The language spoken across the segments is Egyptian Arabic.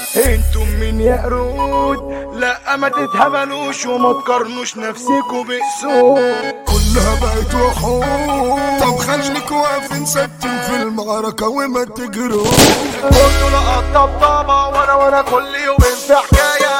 انتم من يا قرود لا ما تتهبلوش وما تقارنوش نفسكوا بأسود كلها بقت وحوش طب خليك واقفين ثابتين في المعركة وما تجروش كله لقى طبطبة وانا وانا كل يومين في حكاية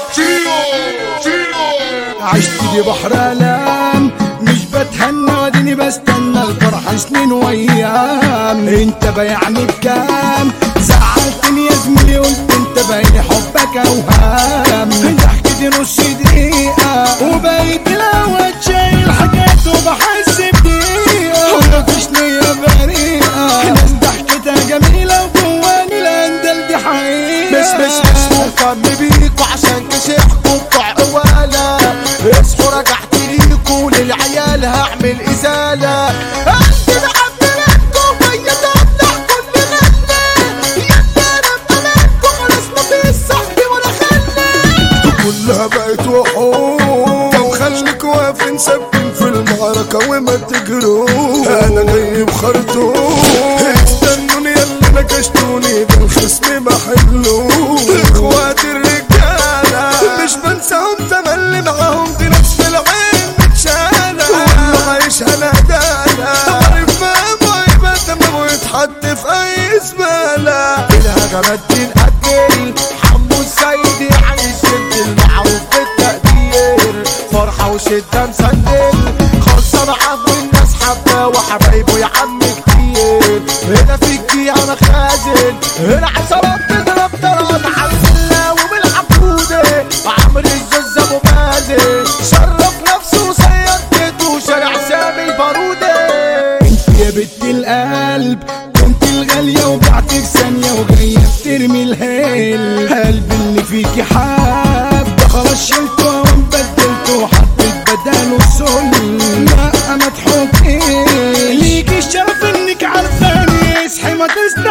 عشت دي بحر الام مش بتهنى واديني بستنى الفرحة سنين وايام انت بايعني بكام زعلتني يا زميلي قلت انت باين حبك اوهام ضحكتي نص دقيقة وبقيت الاول شايل حاجات وبحس بدقيقة ومفيش نية بريئة ناس ضحكتها جميلة وجواني الاندل دي حقيقة مش مش مش مهتم بيكوا عشان كشحكوا بتوع قوالة اصحوا رجعت ليكوا للعيال هعمل ازالة قلبي بعبلتكوا ويا تفتح كل غنى يا انا بأمانكوا خلاص مفيش صاحبي ولا خلي كلها بقت وحوش طب خليك واقفين ثابتين في المعركة وما تجروش انا جاي بخرطوم استنوني يلا نكشتوني بالخصم بحلوش اخواتي الرجالة مش بنساهم تملي معاهم دي نفس في العين متشالة والله عايش انا دالة عارف مهما يبقى تمام ويتحط في اي زبالة الهجمات دي نقتل حمو السيد يعني الشد المعروف بالتقدير فرحة وشدة مسندل خلصة معاه والناس حباه وحبايبه يا عم كتير هنا في الجي انا خازن هنا عصابات تضرب طراد على السلة وبالعبودة عمرو الزوز ابو مازن شرف نفسه وصير بيته شارع سامي البارودة انت يا بنت القلب كنت الغالية وبعت في ثانية وجاية بترمي الهيل قلب اللي فيكي حاب ده خلاص شلته وبدلته وحطيت بداله السل لا ما تحطي ليكي الشرف انك عارفاني اصحي ما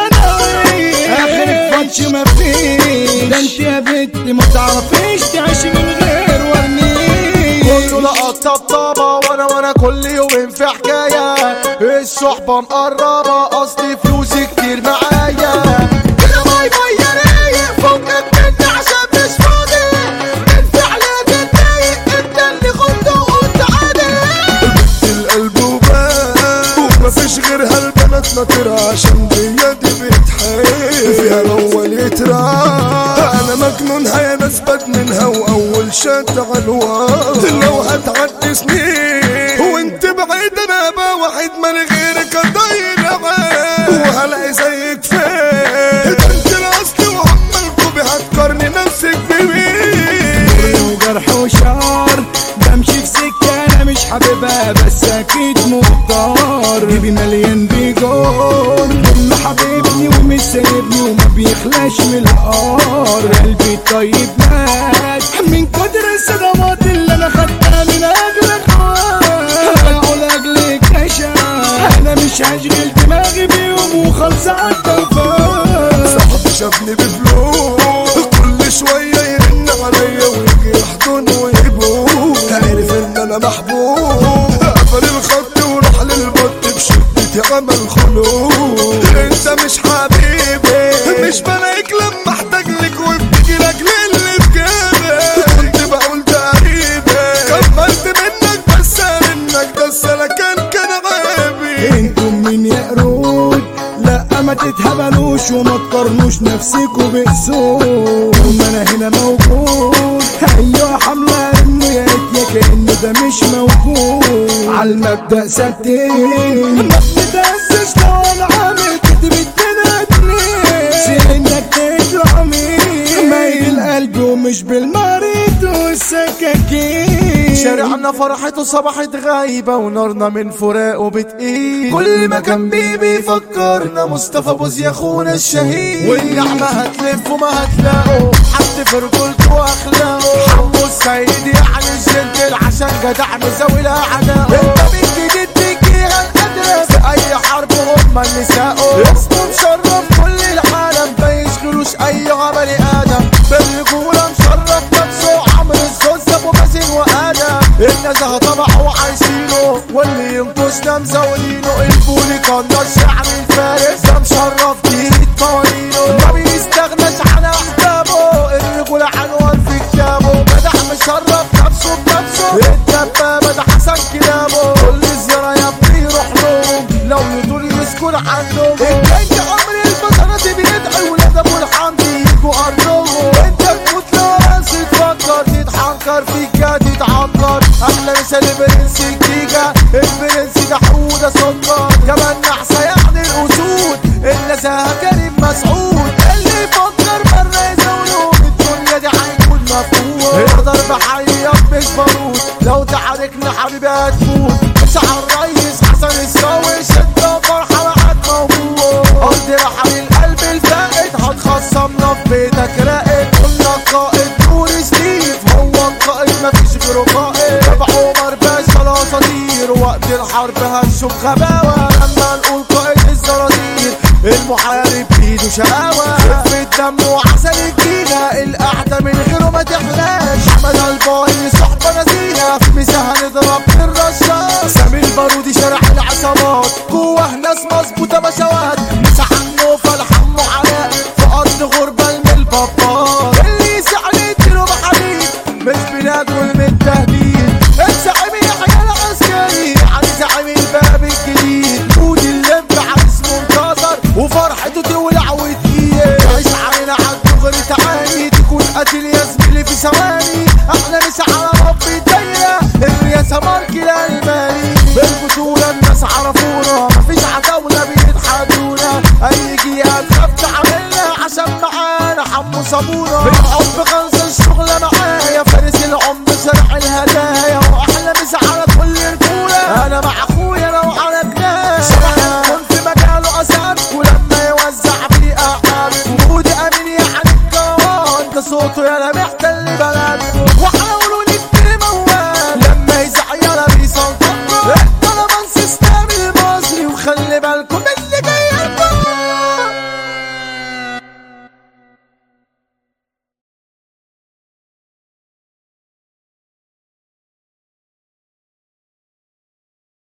تستنوي اخرك فاتش ما فيش ده انت يا بنت ما تعرفيش تعيشي من غير ورنيش كله لقط طبطبة وانا وانا كل يومين في حكاية الصحبة مقربة اصلي فلوسي كتير معايا كده باي باي يا رايق فكك مني عشان مش فاضي من فعلك اتضايق انت اللي خدت وقلت عادي القلب وباب ومفيش غيرها البنات ناطرة عشان بيدي بتحب فيها الاول يتراب انا مجنونها يا ناس منها واول شات على الواد لو هتعدي سنين وانت بعيد انا ابقى واحد من غيرك اضيع وهلاقي زيك فين ده انت الاصل وعمالكوا بهتقارني نفسك بمين وجرح وشعر بمشي في سكة أنا مش حاببها بس أكيد مختار جيبي مليان بيجار كله حبيبني ومش سايبني وما بيخلاش من القار قلبي الطيب مات من كتر الصدمات اللي أنا خدتها من أجلك أقول أجلك عشا أنا مش هشغل دماغي بيهم وخلص على التلفون صاحبي شافني بفلوس كل شوية يرن عليا ويجي يحضن ويبوس عارف ان انا محبوب قفل الخط وراح للبط بشدتي عمل خلود انت مش حبيبي مش بلاقيك لما احتاج لك وبتيجي لاجل اللي في جيبي كنت بقول ده قريبي كملت منك بس منك ده السلكان كان عيبي انتم من يا قرود لا ما تتهبلوش وما تقارنوش نفسكوا بأسود ما انا هنا موجود ايوه حملة انه يا ريت يا كأنه ده مش موجود عالمبدأ ثابتين ما بتتأسش لو انا عامل كتب الدنيا سنك تطلع مين مايل القلب ومش بالمريض والسكاكين شارعنا فرحته صبحت غايبة ونارنا من فراقه بتقيل كل ما كان بيه بيفكرنا مصطفى بوز يا اخونا الشهيد والنعمة هتلف وما هتلاقوا حد في رجولته واخلاقه حمو السيد يعني الجنتل عشان جدع مزاوي الاعداء انت من جديد تجيها القدرة في اي حرب هم اللي ساقوا اسمه مشرف كل العالم ما يشغلوش اي عمل ادم بالرجولة مشرف نفسه عمرو الزوز ابو مازن وادم النزهة طبع وعايشينه واللي ينقصنا مزاولينه الفولي كان ده الشعب الفارس ده مشرف جيل قوانينه ما بيستغناش عن احبابه فكر فيك يا تتعطر احلى مثال برنس الجيجا البرنس ده حودة سكر كمان نحسة يعني الاسود النزاهة كريم مسعود اللي يفكر مرة يزولون الدنيا دي هيكون مفهوم اقدر بحيط مش بارود لو تحركنا حبيبي هتموت شعر الريس حسن الساوي شدة فرحة معاك موجود قلت رحم القلب الفائت هتخصمنا في بيتك راقد قلنا القائد نور ستيف هو القائد مفيش غيره قائد تبع عمر باشا الاساطير وقت الحرب هنشوف غباوة لما نقول قائد الزراطير المحارب بيده شقاوة خفة دم وعسل الجينة القعدة من غيره ما تحلاش حمد الباي صحبة نزيهة في مساحة نضرب بالرشاش سامي البارودي شارع العصابات جوه ناس مظبوطة بشوات مساحة النوفة لحمه علاء في أرض غربة من البابات اللي يسعى يديله بحبيب مش بناكل من التهديد الزعيم يحيى العسكري علي زعيم الباب الجديد ود اللب عريس منتظر وفرحته تولع وتقيل عيش علينا عالدغري تعاني تكون قتل يا زميلي في ثواني احنا نسعى على رب الدايرة الرياسة مارك الالماني بالبطولة الناس عرفونا مفيش عتاولة بيتحدونا اي جهة تخاف تعملنا عشان معانا حمو صابونا بالحب خلص الشغل معانا